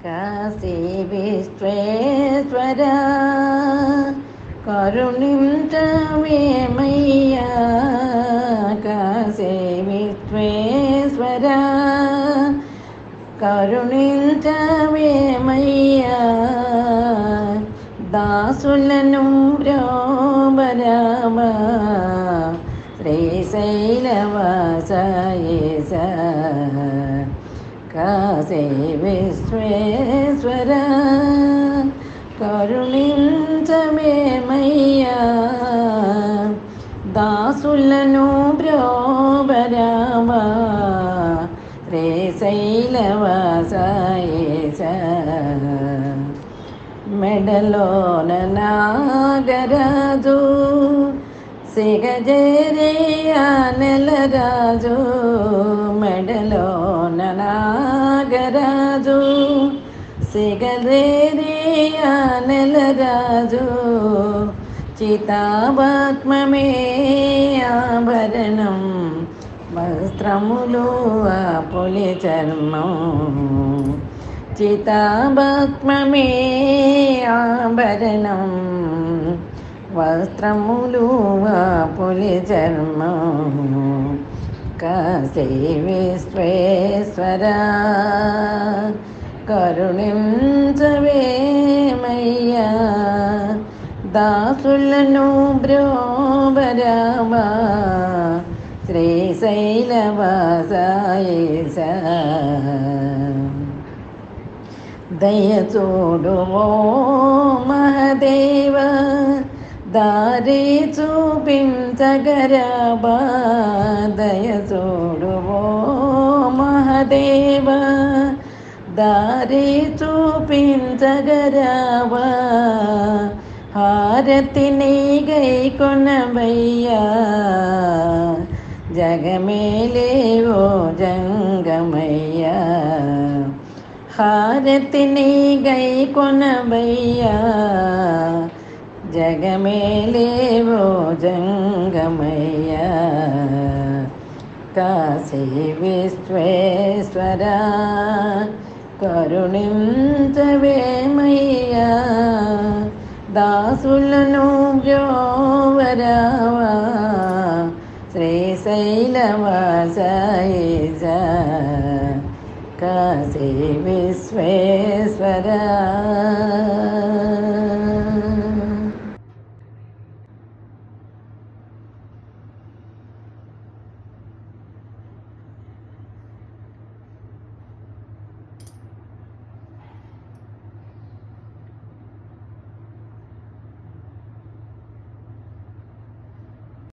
కాశీ విశ్వేశ్వర కరుణించవేమయ్యా కాశీ విశ్వేశ్వర కరుణించవేమయ్యా దాసులను బ్రోబరామా శ్రీశైలవాసాయేస కాశీ విశ్వేశ్వర కరుణించమేమయ్యా దాసులను బ్రోబరామా శ్రీశైలవాసాయేస మెడలోన నాగరాజు సిగజేరియా నెలరాజు మెడలోన నాగరాజు సిగజేరియా నెలరాజు చితాభాత్మమే ఆభరణం వస్త్రములు ఆ పులి చర్మం చితాభస్మమే ఆభరణం వస్త్రములు ఆ పులి చర్మం కాశీ విశ్వేశ్వర కరుణించవేమయ్యా దాసులను బ్రోబరామా శ్రీశైలవాసాయేస దయ చూడువో మహదేవ దారి చూపించగరబా దయ చూడువో మహదేవ దారి చూపించగరబా హారతిని గై కొనబయ్యా జగమేలేవో జంగమయ్యా హారతిని గై కొనబయ్యా జగమేలేవో జంగమయ్యా కాశీ విశ్వేశ్వర కరుణించవేమయ్యా దాసులను జోవరావా శ్రీశైలవాసాయిజ కాశీ విశ్వేశ్వర